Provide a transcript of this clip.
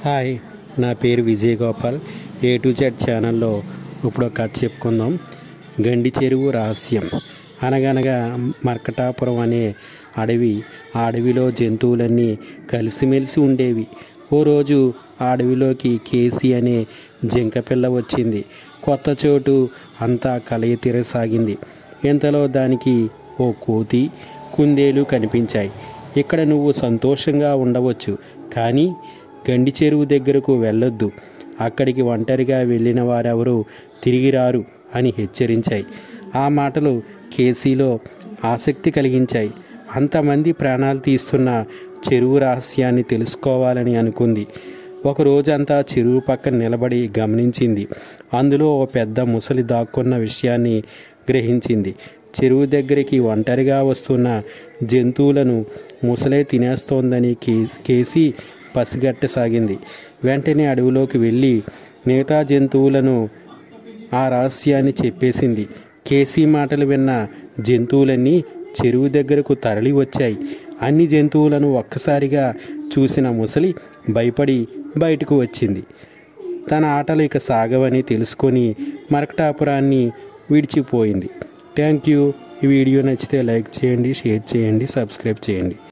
hi నా పేరు Vijay Gopal A to Z ఛానల్లో ఇప్పుడు ఒక కథ చెప్పుకుందాం గండి చెరువు రహస్యం అనగనగా మర్కటాపురం అనే అడవి ఆ అడవిలో జంతువులన్నీ కలిసిమెలిసి ఉండేవి ఓ రోజు ఆ అడవిలోకి కేసీ అనే జింక పిల్ల వచ్చింది కొత్త చోటు అంతా కలయి తీరసాగింది ఇంతలో దానికి ఓ కోతి కుందేలు కనిపించాయి ఇక్కడ నువ్వు సంతోషంగా ఉండవచ్చు కానీ గండి చెరువు దగ్గరకు వెళ్ళొద్దు అక్కడికి ఒంటరిగా వెళ్ళిన వారెవరూ తిరిగి రారు అని హెచ్చరించాయి ఆ మాటలు కేసీలో ఆసక్తి కలిగించాయి అంతమంది ప్రాణాలు తీస్తున్న చెరువు రహస్యాన్ని తెలుసుకోవాలని అనుకుంది ఒక రోజంతా చెరువు పక్కన నిలబడి గమనించింది అందులో ఓ పెద్ద ముసలి దాక్కున్న విషయాన్ని గ్రహించింది చెరువు దగ్గరికి ఒంటరిగా వస్తున్న జంతువులను ముసలే తినేస్తోందని కే కేసి పసిగట్టసాగింది వెంటనే అడవిలోకి వెళ్ళి మిగతా జంతువులను ఆ రహస్యాన్ని చెప్పేసింది కేసీ మాటలు విన్న జంతువులన్నీ చెరువు దగ్గరకు తరలి వచ్చాయి అన్ని జంతువులను ఒక్కసారిగా చూసిన ముసలి భయపడి బయటకు వచ్చింది తన ఆటలు ఇక సాగవని తెలుసుకొని మరకటాపురాన్ని విడిచిపోయింది థ్యాంక్ యూ ఈ వీడియో నచ్చితే లైక్ చేయండి షేర్ చేయండి సబ్స్క్రైబ్ చేయండి